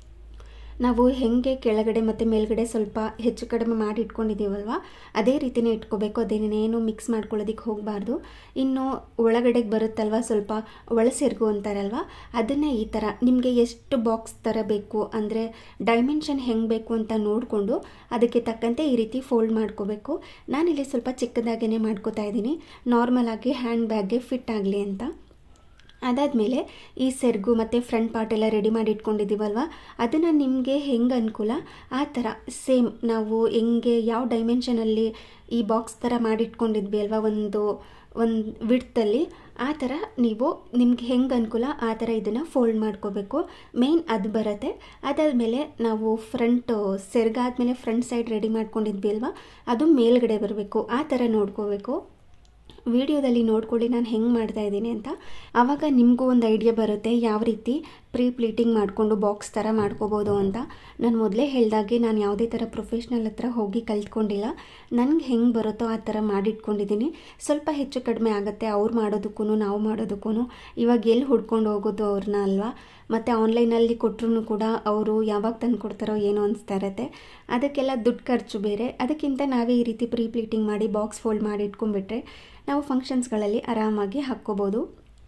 ನಾವು ಹೇಗೆ ಕೆಳಗಡೆ ಮತ್ತು ಮೇಲ್ಗಡೆ ಸ್ವಲ್ಪ ಹೆಚ್ಚು ಕಡಿಮೆ ಮಾಡಿ ಇಟ್ಕೊಂಡಿದ್ದೀವಲ್ವ ಅದೇ ರೀತಿನೇ ಇಟ್ಕೋಬೇಕು ಅದೇನೇನು ಮಿಕ್ಸ್ ಮಾಡ್ಕೊಳ್ಳೋದಕ್ಕೆ ಹೋಗಬಾರ್ದು ಇನ್ನು ಒಳಗಡೆಗೆ ಬರುತ್ತಲ್ವ ಸ್ವಲ್ಪ ಒಳಸೆರ್ಗು ಅಂತಾರಲ್ವ ಅದನ್ನು ಈ ಥರ ನಿಮಗೆ ಎಷ್ಟು ಬಾಕ್ಸ್ ಥರ ಬೇಕು ಅಂದರೆ ಡೈಮೆನ್ಷನ್ ಹೆಂಗೆ ಬೇಕು ಅಂತ ನೋಡಿಕೊಂಡು ಅದಕ್ಕೆ ತಕ್ಕಂತೆ ಈ ರೀತಿ ಫೋಲ್ಡ್ ಮಾಡ್ಕೋಬೇಕು ನಾನಿಲ್ಲಿ ಸ್ವಲ್ಪ ಚಿಕ್ಕದಾಗೇ ಮಾಡ್ಕೋತಾ ಇದ್ದೀನಿ ನಾರ್ಮಲ್ ಆಗಿ ಹ್ಯಾಂಡ್ ಬ್ಯಾಗ್ಗೆ ಫಿಟ್ ಆಗಲಿ ಅಂತ ಅದಾದಮೇಲೆ ಈ ಸೆರ್ಗು ಮತ್ತು ಫ್ರಂಟ್ ಪಾರ್ಟ್ ಎಲ್ಲ ರೆಡಿ ಮಾಡಿ ಇಟ್ಕೊಂಡಿದ್ದೀವಲ್ವ ಅದನ್ನು ನಿಮಗೆ ಹೆಂಗೆ ಅನುಕೂಲ ಆ ಥರ ಸೇಮ್ ನಾವು ಹೆಂಗೆ ಯಾವ ಡೈಮೆನ್ಷನಲ್ಲಿ ಈ ಬಾಕ್ಸ್ ಥರ ಮಾಡಿಟ್ಕೊಂಡಿದ್ವಿ ಅಲ್ವಾ ಒಂದು ಒಂದು ವಿಡ್ತಲ್ಲಿ ಆ ಥರ ನೀವು ನಿಮ್ಗೆ ಹೆಂಗೆ ಅನುಕೂಲ ಆ ಥರ ಇದನ್ನು ಫೋಲ್ಡ್ ಮಾಡ್ಕೋಬೇಕು ಮೇಯ್ನ್ ಅದು ಬರುತ್ತೆ ಅದಾದಮೇಲೆ ನಾವು ಫ್ರಂಟ್ ಸೆರ್ಗಾದ್ಮೇಲೆ ಫ್ರಂಟ್ ಸೈಡ್ ರೆಡಿ ಮಾಡ್ಕೊಂಡಿದ್ವಿ ಅಲ್ವಾ ಅದು ಮೇಲ್ಗಡೆ ಬರಬೇಕು ಆ ಥರ ನೋಡ್ಕೋಬೇಕು ವಿಡಿಯೋದಲ್ಲಿ ನೋಡ್ಕೊಳ್ಳಿ ನಾನು ಹೆಂಗೆ ಮಾಡ್ತಾ ಇದ್ದೀನಿ ಅಂತ ಆವಾಗ ನಿಮಗೂ ಒಂದು ಐಡಿಯಾ ಬರುತ್ತೆ ಯಾವ ರೀತಿ ಪ್ರೀ ಪ್ಲೀಟಿಂಗ್ ಮಾಡಿಕೊಂಡು ಬಾಕ್ಸ್ ಥರ ಮಾಡ್ಕೋಬೋದು ಅಂತ ನಾನು ಮೊದಲೇ ಹೇಳ್ದಾಗೆ ನಾನು ಯಾವುದೇ ಥರ ಪ್ರೊಫೆಷ್ನಲ್ ಹತ್ರ ಹೋಗಿ ಕಲ್ತ್ಕೊಂಡಿಲ್ಲ ನನಗೆ ಹೆಂಗೆ ಬರುತ್ತೋ ಆ ಥರ ಮಾಡಿಟ್ಕೊಂಡಿದ್ದೀನಿ ಸ್ವಲ್ಪ ಹೆಚ್ಚು ಕಡಿಮೆ ಆಗುತ್ತೆ ಅವ್ರು ಮಾಡೋದಕ್ಕೂ ನಾವು ಮಾಡೋದಕ್ಕೂ ಇವಾಗ ಎಲ್ಲಿ ಹುಡ್ಕೊಂಡು ಹೋಗೋದು ಅವ್ರನ್ನ ಅಲ್ವಾ ಮತ್ತು ಆನ್ಲೈನಲ್ಲಿ ಕೊಟ್ಟರು ಕೂಡ ಅವರು ಯಾವಾಗ ತಂದು ಕೊಡ್ತಾರೋ ಏನೋ ಅನಿಸ್ತಾ ಇರುತ್ತೆ ಅದಕ್ಕೆಲ್ಲ ದುಡ್ಡು ಖರ್ಚು ಬೇರೆ ಅದಕ್ಕಿಂತ ನಾವೇ ಈ ರೀತಿ ಪ್ರೀ ಪ್ಲೀಟಿಂಗ್ ಮಾಡಿ ಬಾಕ್ಸ್ ಫೋಲ್ಡ್ ಮಾಡಿ ಇಟ್ಕೊಂಡ್ಬಿಟ್ರೆ ನಾವು ಫಂಕ್ಷನ್ಸ್ಗಳಲ್ಲಿ ಆರಾಮಾಗಿ ಹಾಕ್ಕೋಬೋದು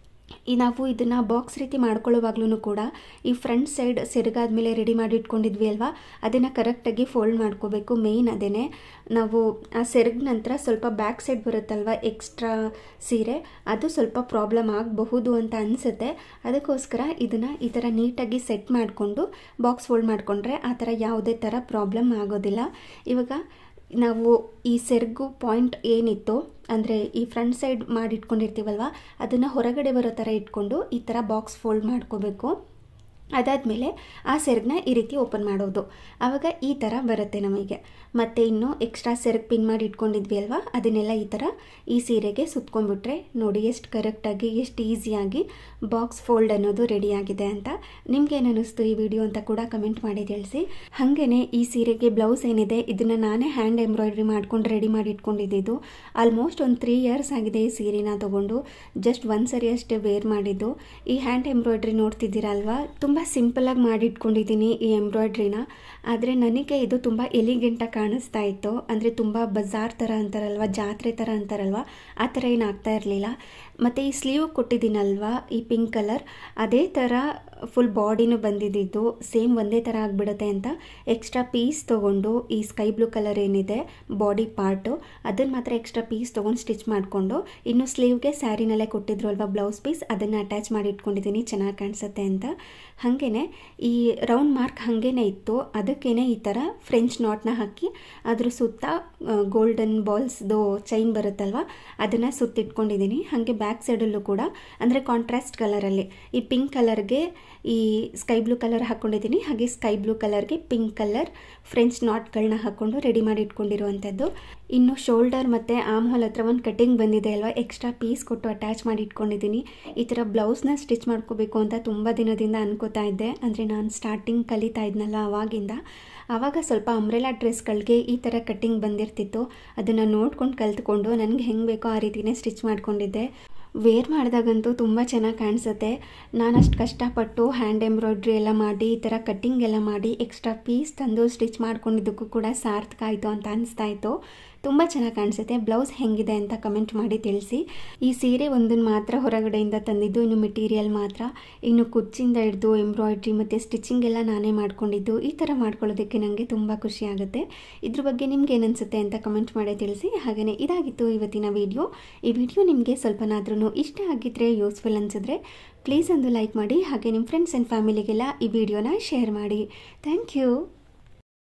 ಈ ನಾವು ಇದನ್ನು ಬಾಕ್ಸ್ ರೀತಿ ಮಾಡ್ಕೊಳ್ಳೋವಾಗ್ಲೂ ಕೂಡ ಈ ಫ್ರಂಟ್ ಸೈಡ್ ಸೆರಗಾದ್ಮೇಲೆ ರೆಡಿ ಮಾಡಿ ಇಟ್ಕೊಂಡಿದ್ವಿ ಅಲ್ವಾ ಅದನ್ನು ಕರೆಕ್ಟಾಗಿ ಫೋಲ್ಡ್ ಮಾಡ್ಕೋಬೇಕು ಮೇಯ್ನ್ ಅದೇ ನಾವು ಆ ಸೆರಗ್ ನಂತರ ಸ್ವಲ್ಪ ಬ್ಯಾಕ್ ಸೈಡ್ ಬರುತ್ತಲ್ವ ಎಕ್ಸ್ಟ್ರಾ ಸೀರೆ ಅದು ಸ್ವಲ್ಪ ಪ್ರಾಬ್ಲಮ್ ಆಗಬಹುದು ಅಂತ ಅನಿಸುತ್ತೆ ಅದಕ್ಕೋಸ್ಕರ ಇದನ್ನು ಈ ಥರ ನೀಟಾಗಿ ಸೆಟ್ ಮಾಡಿಕೊಂಡು ಬಾಕ್ಸ್ ಫೋಲ್ಡ್ ಮಾಡಿಕೊಂಡ್ರೆ ಆ ಥರ ಯಾವುದೇ ಥರ ಪ್ರಾಬ್ಲಮ್ ಆಗೋದಿಲ್ಲ ಇವಾಗ ನಾವು ಈ ಸೆರಗು ಪಾಯಿಂಟ್ ಏನಿತ್ತು ಅಂದರೆ ಈ ಫ್ರಂಟ್ ಸೈಡ್ ಮಾಡಿ ಇಟ್ಕೊಂಡಿರ್ತೀವಲ್ವ ಅದನ್ನು ಹೊರಗಡೆ ಬರೋ ಥರ ಇಟ್ಕೊಂಡು ಈ ಥರ ಬಾಕ್ಸ್ ಫೋಲ್ಡ್ ಮಾಡ್ಕೋಬೇಕು ಅದಾದಮೇಲೆ ಆ ಸೆರಗನ್ನ ಈ ರೀತಿ ಓಪನ್ ಮಾಡೋದು ಆವಾಗ ಈ ಥರ ಬರುತ್ತೆ ನಮಗೆ ಮತ್ತು ಇನ್ನು ಎಕ್ಸ್ಟ್ರಾ ಸೆರಗ್ ಪಿನ್ ಮಾಡಿ ಇಟ್ಕೊಂಡಿದ್ವಿ ಅಲ್ವಾ ಅದನ್ನೆಲ್ಲ ಈ ಥರ ಈ ಸೀರೆಗೆ ಸುತ್ಕೊಂಡ್ಬಿಟ್ರೆ ನೋಡಿ ಎಷ್ಟು ಕರೆಕ್ಟಾಗಿ ಎಷ್ಟು ಈಸಿಯಾಗಿ ಬಾಕ್ಸ್ ಫೋಲ್ಡ್ ಅನ್ನೋದು ರೆಡಿಯಾಗಿದೆ ಅಂತ ನಿಮ್ಗೆ ಏನು ಅನ್ನಿಸ್ತು ಈ ವಿಡಿಯೋ ಅಂತ ಕೂಡ ಕಮೆಂಟ್ ಮಾಡಿ ತಿಳಿಸಿ ಹಾಗೆಯೇ ಈ ಸೀರೆಗೆ ಬ್ಲೌಸ್ ಏನಿದೆ ಇದನ್ನು ನಾನೇ ಹ್ಯಾಂಡ್ ಎಂಬ್ರಾಯ್ಡ್ರಿ ಮಾಡ್ಕೊಂಡು ರೆಡಿ ಮಾಡಿ ಇಟ್ಕೊಂಡಿದ್ದು ಆಲ್ಮೋಸ್ಟ್ ಒಂದು ತ್ರೀ ಇಯರ್ಸ್ ಆಗಿದೆ ಈ ಸೀರೆನ ತೊಗೊಂಡು ಜಸ್ಟ್ ಒಂದು ಸರಿ ಅಷ್ಟೇ ವೇರ್ ಮಾಡಿದ್ದು ಈ ಹ್ಯಾಂಡ್ ಎಂಬ್ರಾಯ್ಡ್ರಿ ನೋಡ್ತಿದ್ದೀರಲ್ವಾ ತುಂಬ ಸಿಂಪಲಾಗಿ ಮಾಡಿಟ್ಕೊಂಡಿದ್ದೀನಿ ಈ ಎಂಬ್ರಾಯ್ಡ್ರಿನ ಆದರೆ ನನಗೆ ಇದು ತುಂಬ ಎಲಿಗೆಂಟಾಗಿ ಕಾಣಿಸ್ತಾ ಇತ್ತು ಅಂದರೆ ತುಂಬ ಬಜಾರ್ ಥರ ಅಂತಾರಲ್ವ ಜಾತ್ರೆ ಥರ ಅಂತಾರಲ್ವ ಆ ಥರ ಏನು ಆಗ್ತಾ ಇರಲಿಲ್ಲ ಮತ್ತು ಈ ಸ್ಲೀವ್ ಕೊಟ್ಟಿದ್ದೀನಲ್ವ ಈ ಪಿಂಕ್ ಕಲರ್ ಅದೇ ಥರ ಫುಲ್ ಬಾಡಿನೂ ಬಂದಿದ್ದು ಸೇಮ್ ಒಂದೇ ಥರ ಆಗಿಬಿಡುತ್ತೆ ಅಂತ ಎಕ್ಸ್ಟ್ರಾ ಪೀಸ್ ತೊಗೊಂಡು ಈ ಸ್ಕೈ ಬ್ಲೂ ಕಲರ್ ಏನಿದೆ ಬಾಡಿ ಪಾರ್ಟು ಅದನ್ನು ಮಾತ್ರ ಎಕ್ಸ್ಟ್ರಾ ಪೀಸ್ ತೊಗೊಂಡು ಸ್ಟಿಚ್ ಮಾಡಿಕೊಂಡು ಇನ್ನು ಸ್ಲೀವ್ಗೆ ಸ್ಯಾರಿನಲ್ಲೇ ಕೊಟ್ಟಿದ್ರು ಅಲ್ವಾ ಬ್ಲೌಸ್ ಪೀಸ್ ಅದನ್ನು ಅಟ್ಯಾಚ್ ಮಾಡಿ ಇಟ್ಕೊಂಡಿದ್ದೀನಿ ಚೆನ್ನಾಗಿ ಕಾಣಿಸುತ್ತೆ ಅಂತ ಹಾಗೇ ಈ ರೌಂಡ್ ಮಾರ್ಕ್ ಹಾಗೇ ಇತ್ತು ಅದಕ್ಕೇ ಈ ಥರ ಫ್ರೆಂಚ್ ನಾಟ್ನ ಹಾಕಿ ಅದ್ರ ಸುತ್ತ ಗೋಲ್ಡನ್ ಬಾಲ್ಸ್ದು ಚೈನ್ ಬರುತ್ತಲ್ವ ಅದನ್ನು ಸುತ್ತಿಟ್ಕೊಂಡಿದ್ದೀನಿ ಹಾಗೆ ಬ್ಯಾಕ್ ಸೈಡಲ್ಲೂ ಕೂಡ ಅಂದರೆ ಕಾಂಟ್ರಾಸ್ಟ್ ಕಲರಲ್ಲಿ ಈ ಪಿಂಕ್ ಕಲರ್ಗೆ ಈ ಸ್ಕೈ ಬ್ಲೂ ಕಲರ್ ಹಾಕ್ಕೊಂಡಿದ್ದೀನಿ ಹಾಗೆ ಸ್ಕೈ ಬ್ಲೂ ಕಲರ್ಗೆ ಪಿಂಕ್ ಕಲರ್ ಫ್ರೆಂಚ್ ನಾಟ್ಗಳನ್ನ ಹಾಕ್ಕೊಂಡು ರೆಡಿ ಮಾಡಿ ಇಟ್ಕೊಂಡಿರುವಂಥದ್ದು ಇನ್ನು ಶೋಲ್ಡರ್ ಮತ್ತು ಆಮ್ ಹಾಲ್ ಹತ್ರ ಒಂದು ಕಟಿಂಗ್ ಬಂದಿದೆ ಅಲ್ವಾ ಎಕ್ಸ್ಟ್ರಾ ಪೀಸ್ ಕೊಟ್ಟು ಅಟ್ಯಾಚ್ ಮಾಡಿ ಇಟ್ಕೊಂಡಿದ್ದೀನಿ ಈ ಥರ ಬ್ಲೌಸ್ನ ಸ್ಟಿಚ್ ಮಾಡ್ಕೋಬೇಕು ಅಂತ ತುಂಬ ದಿನದಿಂದ ಅನ್ಕೋತಾ ಇದ್ದೆ ಅಂದರೆ ನಾನು ಸ್ಟಾರ್ಟಿಂಗ್ ಕಲಿತಾ ಇದ್ನಲ್ಲ ಆವಾಗಿಂದ ಆವಾಗ ಸ್ವಲ್ಪ ಅಂಬ್ರೆಲಾ ಡ್ರೆಸ್ಗಳಿಗೆ ಈ ಥರ ಕಟ್ಟಿಂಗ್ ಬಂದಿರ್ತಿತ್ತು ಅದನ್ನು ನೋಡ್ಕೊಂಡು ಕಲ್ತ್ಕೊಂಡು ನನಗೆ ಹೆಂಗೆ ಬೇಕೋ ಆ ರೀತಿಯೇ ಸ್ಟಿಚ್ ಮಾಡ್ಕೊಂಡಿದ್ದೆ ವೇರ್ ಮಾಡಿದಾಗಂತೂ ತುಂಬ ಚೆನ್ನಾಗಿ ಕಾಣಿಸುತ್ತೆ ನಾನು ಅಷ್ಟು ಕಷ್ಟಪಟ್ಟು ಹ್ಯಾಂಡ್ ಎಂಬ್ರಾಯ್ಡ್ರಿ ಎಲ್ಲ ಮಾಡಿ ಈ ಥರ ಕಟ್ಟಿಂಗ್ ಎಲ್ಲ ಮಾಡಿ ಎಕ್ಸ್ಟ್ರಾ ಪೀಸ್ ತಂದು ಸ್ಟಿಚ್ ಮಾಡ್ಕೊಂಡಿದ್ದಕ್ಕೂ ಕೂಡ ಸಾರ್ಥಕ ಆಯಿತು ಅಂತ ಅನಿಸ್ತಾ ಇತ್ತು ತುಂಬ ಚೆನ್ನಾಗಿ ಕಾಣಿಸುತ್ತೆ ಬ್ಲೌಸ್ ಹೆಂಗಿದೆ ಅಂತ ಕಮೆಂಟ್ ಮಾಡಿ ತಿಳಿಸಿ ಈ ಸೀರೆ ಒಂದನ್ನು ಮಾತ್ರ ಹೊರಗಡೆಯಿಂದ ತಂದಿದ್ದು ಇನ್ನು ಮೆಟೀರಿಯಲ್ ಮಾತ್ರ ಇನ್ನು ಕುಚ್ಚಿಂದ ಹಿಡಿದು ಎಂಬ್ರಾಯ್ಡ್ರಿ ಮತ್ತು ಸ್ಟಿಚಿಂಗ್ ಎಲ್ಲ ನಾನೇ ಮಾಡ್ಕೊಂಡಿದ್ದು ಈ ಥರ ಮಾಡ್ಕೊಳ್ಳೋದಕ್ಕೆ ನನಗೆ ತುಂಬ ಖುಷಿ ಆಗುತ್ತೆ ಇದ್ರ ಬಗ್ಗೆ ನಿಮ್ಗೆ ಏನನ್ಸುತ್ತೆ ಅಂತ ಕಮೆಂಟ್ ಮಾಡಿ ತಿಳಿಸಿ ಹಾಗೆಯೇ ಇದಾಗಿತ್ತು ಇವತ್ತಿನ ವಿಡಿಯೋ ಈ ವಿಡಿಯೋ ನಿಮಗೆ ಸ್ವಲ್ಪನಾದ್ರೂ ಇಷ್ಟ ಆಗಿದ್ದರೆ ಯೂಸ್ಫುಲ್ ಅನಿಸಿದ್ರೆ ಪ್ಲೀಸ್ ಒಂದು ಲೈಕ್ ಮಾಡಿ ಹಾಗೆ ನಿಮ್ಮ ಫ್ರೆಂಡ್ಸ್ ಆ್ಯಂಡ್ ಫ್ಯಾಮಿಲಿಗೆಲ್ಲ ಈ ವಿಡಿಯೋನ ಶೇರ್ ಮಾಡಿ ಥ್ಯಾಂಕ್ ಯು